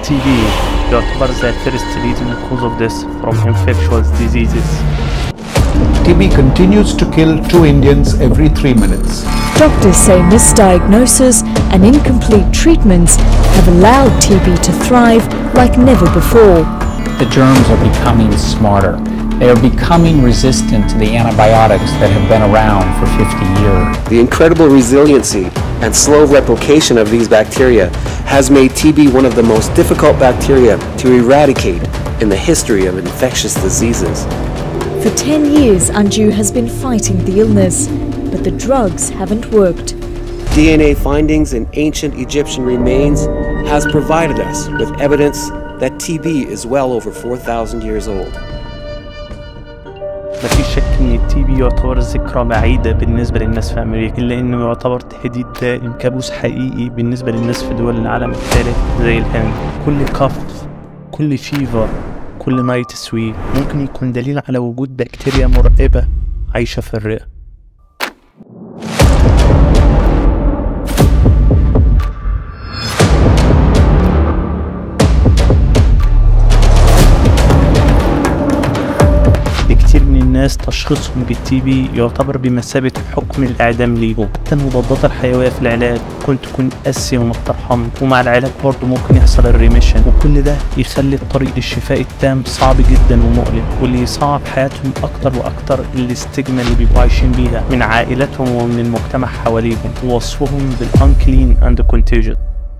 TB يعتبر the first leading cause of death from infectious diseases. TB continues to kill two Indians every three minutes. Doctors say misdiagnosis and incomplete treatments have allowed TB to thrive like never before. The germs are becoming smarter. They are becoming resistant to the antibiotics that have been around for 50 years. The incredible resiliency and slow replication of these bacteria has made TB one of the most difficult bacteria to eradicate in the history of infectious diseases. For 10 years, Anju has been fighting the illness, but the drugs haven't worked. DNA findings in ancient Egyptian remains has provided us with evidence that TB is well over 4,000 years old. مفيش شك ان التي بي يعتبر ذكرى بعيدة بالنسبة للناس في امريكا الا انه يعتبر تهديد دائم كابوس حقيقي بالنسبة للناس في دول العالم الثالث زي الهند كل كف كل فيفر كل نايت سويت ممكن يكون دليل على وجود بكتيريا مرعبة عايشة في الرئة لكتير من الناس تشخيصهم بالتي بي يعتبر بمثابة حكم الإعدام ليهم حتى المضادات الحيوية في العلاج ممكن تكون قاسية وما بترحمش ومع العلاج برضه ممكن يحصل الريميشن وكل ده يخلي الطريق للشفاء التام صعب جدا ومؤلم واللي يصعب حياتهم أكتر وأكتر الاستجمة اللي بيبقوا عايشين بيها من عائلاتهم ومن المجتمع حواليهم ووصفهم بالانكلين اند contagious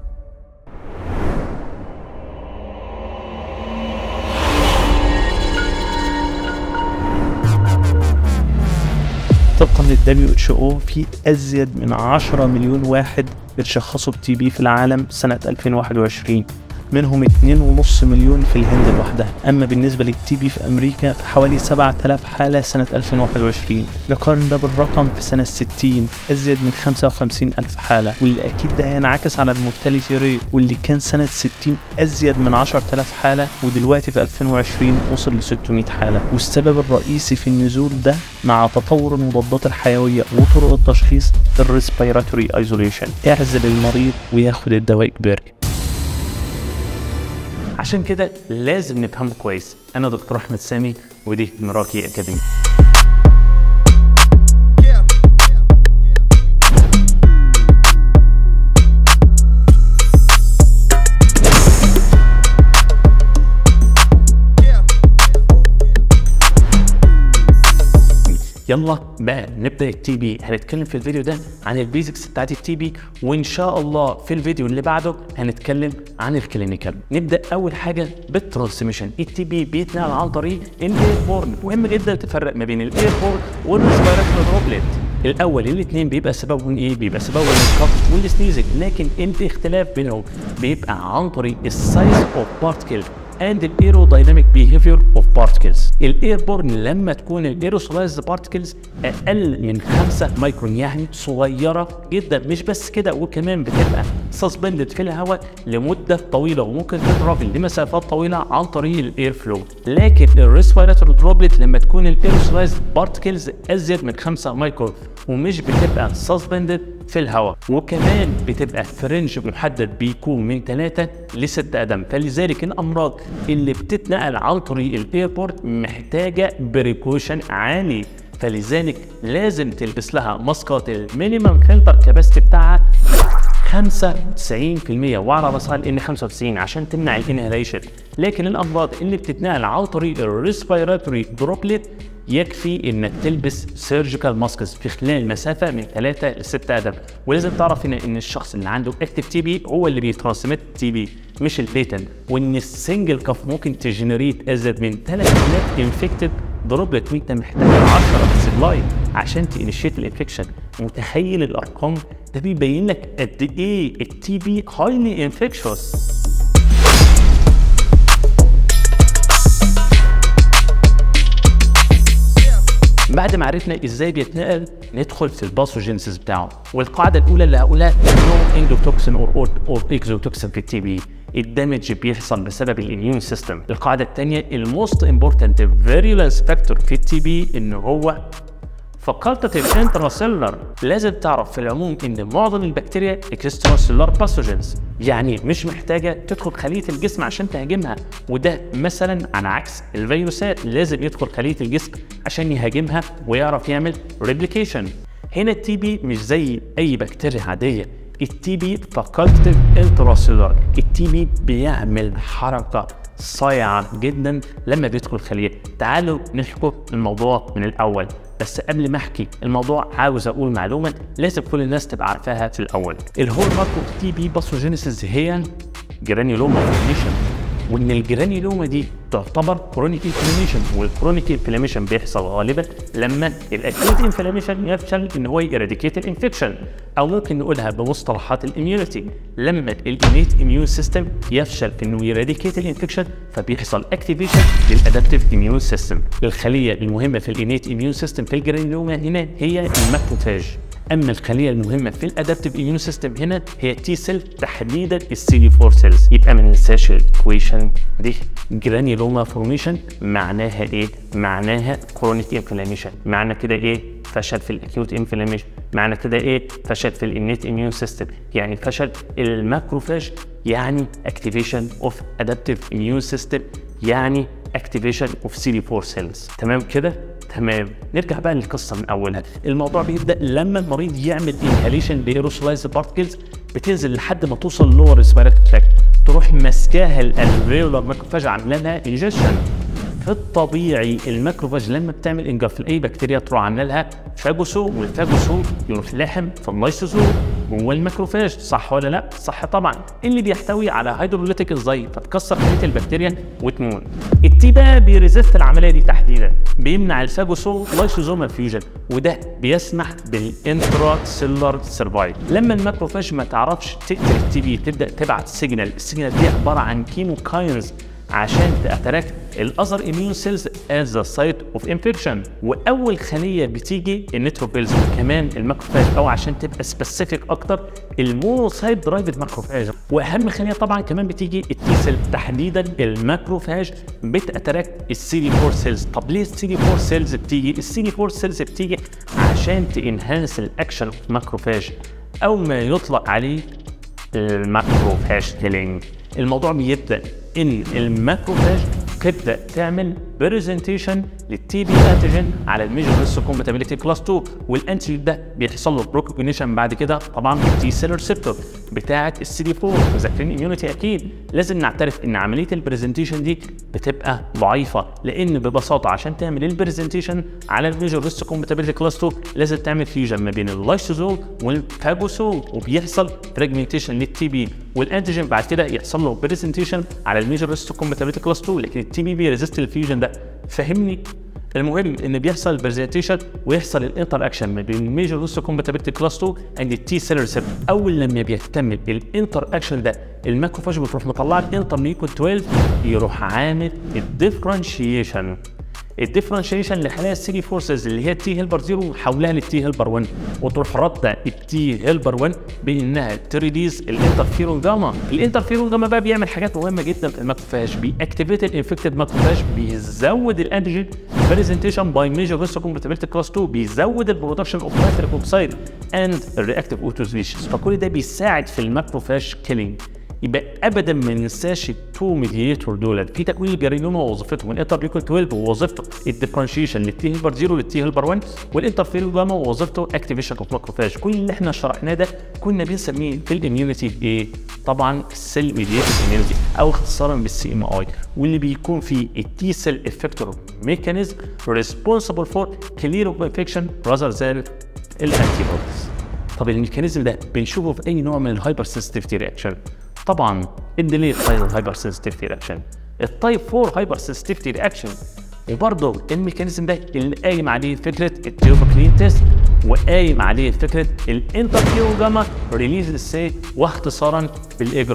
طبقا لل WHO في أزيد من 10 مليون واحد اتشخصوا بتي بي في العالم سنة 2021 منهم 2.5 مليون في الهند لوحدها أما بالنسبة للتي بي في أمريكا فحوالي 7000 حالة سنة 2021 نقارن ده بالرقم في سنة 60 أزيد من 55 ألف حالة واللي أكيد ده هينعكس على المورتاليتي ريت واللي كان سنة 60 أزيد من 10000 حالة ودلوقتي في 2020 وصل ل 600 حالة والسبب الرئيسي في النزول ده مع تطور المضادات الحيوية وطرق التشخيص الريسبيراتوري ايزوليشن اعزل المريض وياخد الدواء إجباري عشان كده لازم نفهمه كويس انا دكتور احمد سامي ودي مراكي اكاديمي يلا بقى نبدا التي بي هنتكلم في الفيديو ده عن البيزكس بتاعت التي بي وان شاء الله في الفيديو اللي بعده هنتكلم عن الكلينيكال نبدا اول حاجه بالترانسميشن التي بي بيتنقل عن طريق الايربورن مهم جدا تفرق ما بين الايربورن والريسبيراتوري دروبلت الاول الاثنين بيبقى سببهم ايه بيبقى سببهم الكف والسنيزنج لكن الاختلاف بينهم بيبقى عن طريق السايز اوف بارتكل and الايرودايناميك behavior of particles الايربورن لما تكون الايروسولايزد بارتكلز اقل من 5 مايكرون يعني صغيره جدا مش بس كده وكمان بتبقى سسبندد في الهواء لمده طويله وممكن تترافل لمسافات طويله عن طريق الاير فلو لكن الريسبيراتوري دروبلت لما تكون الايروسولايزد بارتكلز ازيد من 5 مايكرون ومش بتبقى سسبندد في الهواء وكمان بتبقى في رينج محدد بيكون من 3 ل 6 قدم فلذلك الامراض اللي بتتنقل عن طريق الايربورت محتاجه بريكوشن عالي فلذلك لازم تلبس لها ماسكات المينيمم فلتر كاباسيتي بتاعها 95% وعلى راسها ان 95 عشان تمنع الانهاليشن لكن الامراض اللي بتتنقل عن طريق الريسبيراتوري دروبلت يكفي انك تلبس سيرجيكال ماسكس في خلال مسافه من 3 ل 6 قدم ولازم تعرف ان ان الشخص اللي عنده اكتف تي بي هو اللي بيترانسميت تي بي مش البيتن وان السنجل كف ممكن تجنريت ازيد من 3000 انفكتد دروبلت وانت محتاج 10 سبلاي عشان تنشيت الانفكشن متخيل الارقام ده بيبين لك قد ايه التي بي هايلي انفكشوس بعد ما عرفنا ازاي بيتنقل ندخل في الباثوجينسيس بتاعه والقاعده الاولى اللي هقولها نو اندوتوكسين اور اور اكزوتوكسين في التي بي الدمج بيحصل بسبب الاميون سيستم القاعده الثانيه الموست امبورتنت فيريولانس فاكتور في التي بي ان هو فاكولتاتيف انتراسيلولار لازم تعرف في العموم ان معظم البكتيريا اكسترا سيلولار باثوجينز يعني مش محتاجه تدخل خليه الجسم عشان تهاجمها وده مثلا على عكس الفيروسات لازم يدخل خليه الجسم عشان يهاجمها ويعرف يعمل ريبليكيشن هنا التي بي مش زي اي بكتيريا عاديه التي بي فاكولتيف انتراسيلولار التي بي بيعمل حركه صايعه جدا لما بيدخل خليه تعالوا نحكوا الموضوع من الاول بس قبل ما احكي الموضوع عاوز اقول معلومه لازم كل الناس تبقى عارفاها في الاول الهول ماركو تي بي باثوجينيسيس هي جرانيولوما فورميشن وان الجرانيولوما دي تعتبر كرونيك انفلاميشن والكرونيك انفلاميشن بيحصل غالبا لما الاكيوت انفلاميشن يفشل ان هو يراديكيت الانفكشن او ممكن نقولها بمصطلحات الاميونيتي لما الانيت اميون سيستم يفشل في انه يراديكيت الانفكشن فبيحصل اكتيفيشن للادابتيف اميون سيستم الخليه المهمه في الانيت اميون سيستم في الجرانيولوما هنا هي الماكروفاج اما الخليه المهمه في الادابتيف اميون سيستم هنا هي التي سيل تحديدا السي دي 4 سيلز يبقى ما ننساش الايكويشن دي جرانيولوما فورميشن معناها ايه معناها كرونيك انفلاميشن معنى كده ايه فشل في الاكيوت انفلاميشن معنى كده ايه فشل في الانيت اميون سيستم يعني فشل الماكروفاج يعني اكتيفيشن اوف ادابتيف اميون سيستم يعني اكتيفيشن اوف سي دي 4 سيلز تمام كده تمام نرجع بقى للقصه من اولها الموضوع بيبدا لما المريض يعمل انهاليشن لايروسولايز بارتكلز بتنزل لحد ما توصل لور ريسبيراتوري تراكت تروح ماسكاها الالفيولار ماكروفاج عامله لها انجكشن في الطبيعي الماكروفاج لما بتعمل انجاف لاي بكتيريا تروح عامله لها فاجوسو والفاجوسو يروح لاحم في اللايسوزو جوه الماكروفاج صح ولا لا؟ صح طبعا اللي بيحتوي على هيدروليتيك انزيم فتكسر خليه البكتيريا وتموت. التي بقى بيريزست العمليه دي تحديدا بيمنع الفاجوسو لايسوزومال فيوجن وده بيسمح بالانترا سيلولار سرفايف لما الماكروفاج ما تعرفش تقتل التي بي تبدا تبعت سيجنال السيجنال دي عباره عن كيموكاينز عشان تاتراكت الاذر اميون سيلز از ذا سايت اوف انفكشن واول خليه بتيجي النيتروفيلز وكمان الماكروفاج او عشان تبقى سبيسيفيك اكتر المونوسايت درايفد ماكروفاج واهم خليه طبعا كمان بتيجي التي سيل تحديدا الماكروفاج بتاتراكت السي دي 4 سيلز طب ليه السي دي 4 سيلز بتيجي السي دي 4 سيلز بتيجي عشان تنهانس الاكشن اوف ماكروفاج او ما يطلق عليه الماكروفاج كيلينج الموضوع بيبدا ان الماكروفاج تبدا تعمل برزنتيشن للتي بي انتيجين على الميجر ريسك كومباتيبيليتي كلاس 2 والانتيجين ده بيحصل له ريكوجنيشن بعد كده طبعا بالتي سيل ريسبتور بتاعه السي دي 4 مذاكرين اميونيتي اكيد لازم نعترف ان عمليه البرزنتيشن دي بتبقى ضعيفه لان ببساطه عشان تعمل البرزنتيشن على الميجر ريسك كومباتيبيليتي كلاس 2 لازم تعمل فيوجن ما بين اللايسوزول والفاجوسول وبيحصل فريجمنتيشن للتي بي والانتيجين بعد كده يحصل له برزنتيشن على الميجر ريسك كومباتيبيليتي كلاس 2 لكن التي بي بيريزست الفيوجن ده فهمني المهم ان بيحصل البرزنتيشن ويحصل الانتر اكشن ما بين الميجر روسو كومباتيبيلتي كلاس 2 اند التي سيل ريسبتور اول لما بيكتمل الانتر اكشن ده الماكروفاج بتروح مطلعه الانتر نيكون 12 يروح عامل الديفرنشيشن الديفرنشيشن لخلايا السيلي فورسز اللي هي التي هيلبر 0 وحولها للتي هيلبر 1 وتروح رابطه التي هيلبر 1 بانها تريليز الانترفيرون جاما الانترفيرون جاما بقى بيعمل حاجات مهمه جدا في الماكروفاج بيأكتيفيت الانفكتد ماكروفاج بيزود الانتيجين برزنتيشن باي ميجر ريسك كومباتيبيلتي كلاس 2 بيزود البرودكشن اوف نيتريك اوكسيد اند الرياكتيف اوتو سبيشيز فكل ده بيساعد في الماكروفاج كيلينج يبقى ابدا ما ننساش التو ميديتور دول في تكوين الجرينوما ووظيفتهم الانترليوكين 12 ووظيفته الديفرنشيشن للتي هيلبر 0 للتي هيلبر 1 والانترفيرون جاما ووظيفته اكتيفيشن اوف ماكروفاج كل اللي احنا شرحناه ده كنا بنسميه في الاميونيتي ايه؟ طبعا السيل ميديتد اميونيتي او اختصارا بالسي ام اي واللي بيكون فيه التي سيل افكتور ميكانيزم ريسبونسبل فور كلير اوف انفكشن راذر ذان الانتي بوديز طب الميكانيزم ده بنشوفه في اي نوع من الهايبر سنسيتيفيتي رياكشن طبعا الديلي هايبر سنسيتيفيتي رياكشن التايب 4 هايبر سنسيتيفيتي رياكشن وبرضه الميكانيزم ده اللي قايم عليه فكره التيوبوكلين تيست وقايم عليه فكره الانترفيو جاما ريليز سي واختصارا بالاجراء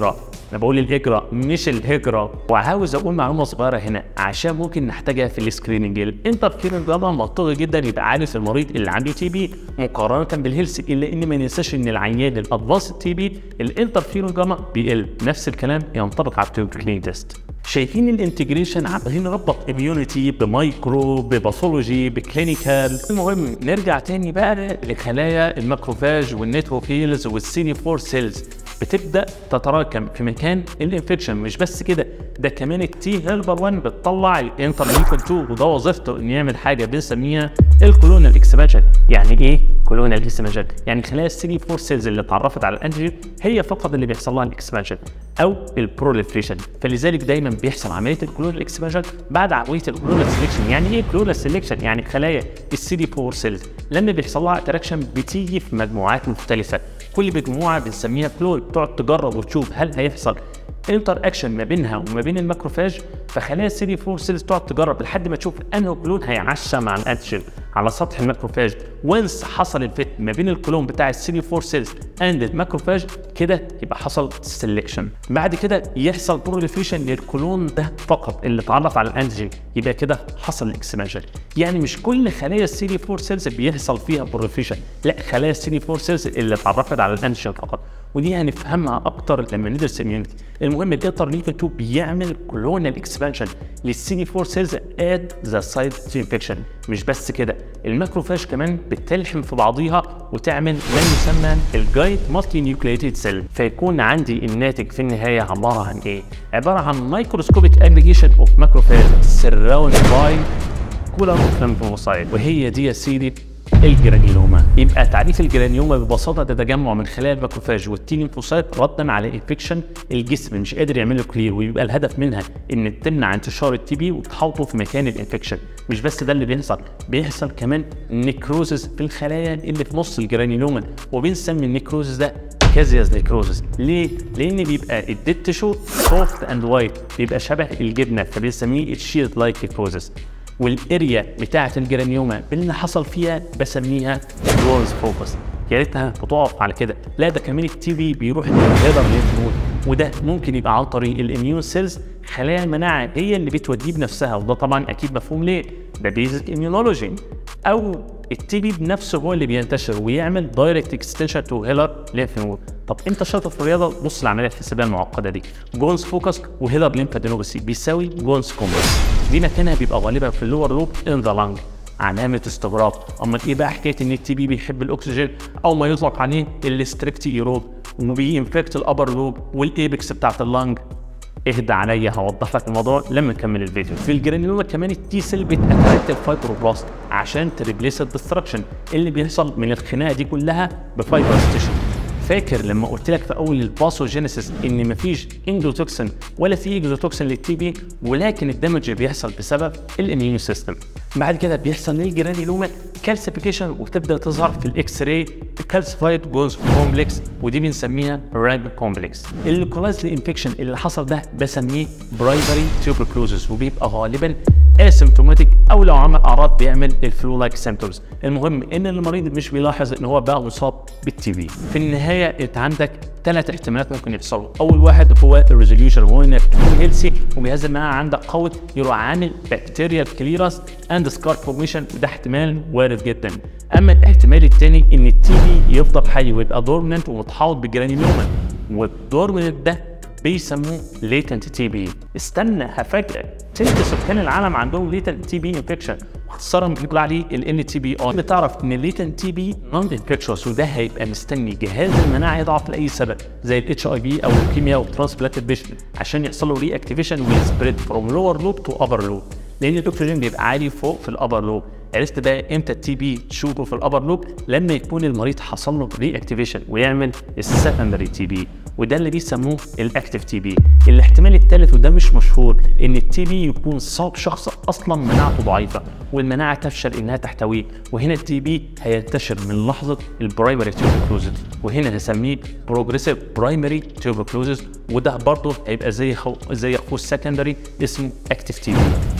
انا بقول الهجره مش الهجره وعاوز اقول معلومه صغيره هنا عشان ممكن نحتاجها في السكريننج الانترفيرنج جاما منطقي جدا يبقى عارف المريض اللي عنده تي بي مقارنه بالهيلث الا ان ما ننساش ان العيان الادفانس تي بي الانترفيرنج جاما بيقل نفس الكلام ينطبق على التوبركلين تيست شايفين الانتجريشن عمالين نربط اميونيتي بمايكرو بباثولوجي بكلينيكال المهم نرجع تاني بقى لخلايا الماكروفاج والنيتروفيلز والسيني فور سيلز بتبدا تتراكم في مكان الانفكشن مش بس كده ده كمان التي هيلبر 1 بتطلع الانترليوكين 2 وده وظيفته انه يعمل حاجه بنسميها الكولونال اكسبانشن يعني ايه كولونال اكسبانشن يعني خلايا السيني فور سيلز اللي اتعرفت على الانتيجين هي فقط اللي بيحصل لها الاكسبانشن او البروليفريشن فلذلك دايما بيحصل عمليه الكلونال اكسبانشن بعد عمليه الكلونال سيلكشن يعني ايه كلونال سيلكشن يعني خلايا السيدي فور سيلز لما بيحصل لها اتراكشن بتيجي في مجموعات مختلفه كل مجموعه بنسميها كلون بتقعد تجرب وتشوف هل هيحصل انتر اكشن ما بينها وما بين الماكروفاج فخلايا السيدي فور سيلز تقعد تجرب لحد ما تشوف انه كلون هيعشى مع الانتيجين على سطح الماكروفاج وانس حصل الفت ما بين الكلون بتاع السيدي فور سيلز اند الماكروفاج كده يبقى حصل سيلكشن بعد كده يحصل بروليفريشن للكلون ده فقط اللي اتعرف على الانتيجين يبقى كده حصل الاكسبانشن يعني مش كل خلايا السيدي فور سيلز بيحصل فيها بروليفريشن لا خلايا السيدي فور سيلز اللي اتعرفت على الانتيجين فقط ودي هنفهمها اكتر لما ندرس اميونيتي المهم الانترليوكين 2 بيعمل كلونال اكسبانشن للسيدي 4 سيلز ات ذا سايت تو انفكشن مش بس كده الماكروفاج كمان بتلحم في بعضيها وتعمل ما يسمى الجايد مالتي نيوكليتد سيل فيكون عندي الناتج في النهايه عباره عن ايه عباره عن مايكروسكوبيك اجريجيشن اوف ماكروفاج سراوند باي كولر اوف ليمفوسايت وهي دي يا سيدي الجرانيوما يبقى تعريف الجرانيوما ببساطه ده تجمع من خلايا الماكروفاج والتي ليمفوسايت ردا على انفكشن الجسم مش قادر يعمل له كلير ويبقى الهدف منها ان تمنع انتشار التي بي وتحوطه في مكان الانفكشن مش بس ده اللي بيحصل بيحصل كمان نيكروزس في الخلايا اللي في نص الجرانيوما وبنسمي النيكروزس ده كازياس نيكروزس ليه؟ لان بيبقى الديد تيشو سوفت اند وايت بيبقى شبه الجبنه فبنسميه الشيلد لايك نيكروزس والاريا بتاعه الجرانيوما اللي حصل فيها بسميها جونز فوكس يا ريتها بتقف على كده لا ده كمان التي بي بيروح للهيدر لينف وده ممكن يبقى عن طريق الاميون سيلز خلايا المناعه هي اللي بتوديه بنفسها وده طبعا اكيد مفهوم ليه ده بيزك اميونولوجي او التي بي بنفسه هو اللي بينتشر ويعمل دايركت اكستنشن تو هيلر لينف نود طب انت شاطر في الرياضه بص العمليه الحسابيه المعقده دي جونز فوكس وهيلر ليمفادينوباثي بيساوي جونز كومبلكس دي مكانها بيبقى غالبا في اللور لوب ان ذا لانج علامة استغراب، أما إيه بقى حكاية إن التي بي بيحب الأكسجين أو ما يطلق عليه الستريكت إيروب وبينفكت الأبر لوب والإيبكس بتاعت اللانج اهدى عليا هوضح لك الموضوع لما نكمل الفيديو في الجرانيوما كمان التي سيل بتاتراكت الفايبروبلاست عشان تريبليس الدستركشن اللي بيحصل من الخناقه دي كلها بفايبرز تيشو فاكر لما قلت لك في اول الباثوجينيسيس ان مفيش اندوتوكسين ولا في اكزوتوكسين للتي بي ولكن الدمج بيحصل بسبب الاميون سيستم بعد كده بيحصل للجرانيلوما كالسيفيكيشن وتبدا تظهر في الاكس راي كالسيفايد جوز كومبلكس ودي بنسميها راب كومبلكس اللوكالايز انفكشن اللي حصل ده بسميه برايمري تيوبركلوزس وبيبقى غالبا اسيمتوماتيك او لو عمل اعراض بيعمل الفلو لايك سيمتومز المهم ان المريض مش بيلاحظ ان هو بقى مصاب بالتي بي في النهايه انت عندك ثلاث احتمالات ممكن يحصلوا اول واحد هو الريزوليوشن وهو انك تكون هيلسي وجهاز المناعه عندك قوي يروح عامل بكتيريال كليرس اند سكار فورميشن وده احتمال وارد جدا اما الاحتمال الثاني ان التي بي يفضل حي ويبقى دورمنت ومتحوط بالجرانيوما والدورمنت ده بيسموه ليتنت تي بي استنى هفاجئك تلت سكان العالم عندهم ليتنت تي بي انفكشن واختصارا بيقول عليه ال تي بي ار بتعرف ان الليتنت تي بي نون انفكشوس وده هيبقى مستني جهاز المناعه يضعف لاي سبب زي الاتش اي في او الكيميا او ترانسبلانتد بيشن عشان يحصل له ري اكتيفيشن ويسبريد فروم لور لوب تو ابر لوب لان الاكسجين بيبقى عالي فوق في الابر لوب عرفت بقى امتى التي بي تشوفه في الابر لوب لما يكون المريض حصل له ري اكتيفيشن ويعمل السكندري تي بي وده اللي بيسموه الاكتيف تي بي الاحتمال الثالث وده مش مشهور ان التي بي يكون صاب شخص اصلا مناعته ضعيفه والمناعه تفشل انها تحتويه وهنا التي بي هينتشر من لحظه البرايمري تيوبركلوزز وهنا هسميه بروجريسيف برايمري تيوبركلوزز وده برضه هيبقى زي خو... زي اخوه السكندري اسمه اكتيف تي بي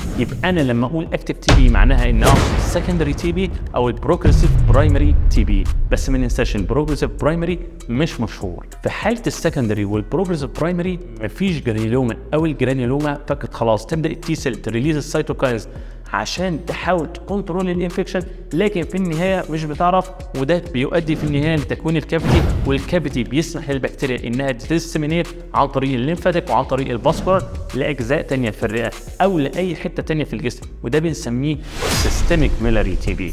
يبقى انا لما اقول اكتف تي بي معناها ان اقصد السكندري تي بي او البروجريسيف برايمري تي بي بس ما ننساش البروجريسيف برايمري مش مشهور في حاله السكندري والبروجريسيف برايمري مفيش جرانيلوما او الجرانيلوما فكت خلاص تبدا التي سيل تريليز السيتوكاينز عشان تحاول تكنترول الانفكشن لكن في النهايه مش بتعرف وده بيؤدي في النهايه لتكوين الكافيتي والكافيتي بيسمح للبكتيريا انها تديسمينيت عن طريق الليمفاتيك وعن طريق الباسكولار لاجزاء تانية في الرئه او لاي حته تانية في الجسم وده بنسميه سيستميك ميلاري تي بي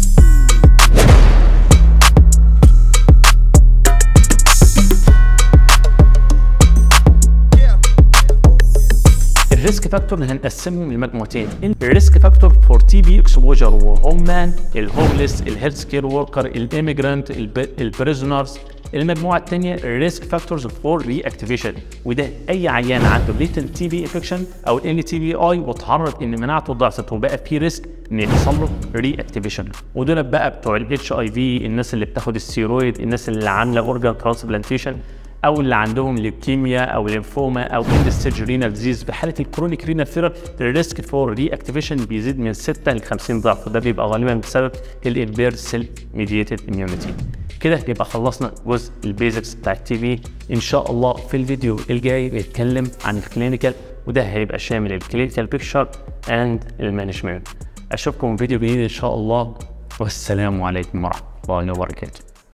الريسك فاكتور هنقسمهم لمجموعتين الريسك فاكتور فور تي بي اكسبوجر وهم الهومليس الهيلث كير وركر الايميجرانت البريزونرز المجموعه الثانيه الريسك فاكتورز فور ري اكتيفيشن وده اي عيان عنده ليتنت تي بي انفكشن او ان تي بي اي وتعرض ان مناعته ضعفت وبقى في ريسك ان يحصل له ري اكتيفيشن ودول بقى بتوع الاتش اي في الناس اللي بتاخد الستيرويد الناس اللي عامله اورجان ترانسبلانتيشن او اللي عندهم ليوكيميا او ليمفوما او اند ستيج رينال ديزيز في حاله الكرونيك رينال فيلر الريسك فور ري اكتيفيشن بيزيد من 6 ل 50 ضعف وده بيبقى غالبا بسبب الامبيرد سيل ميديتد اميونيتي كده يبقى خلصنا جزء البيزكس بتاع التي في ان شاء الله في الفيديو الجاي بيتكلم عن الكلينيكال وده هيبقى شامل الكلينيكال بيكتشر اند المانجمنت اشوفكم في فيديو جديد ان شاء الله والسلام عليكم ورحمه الله وبركاته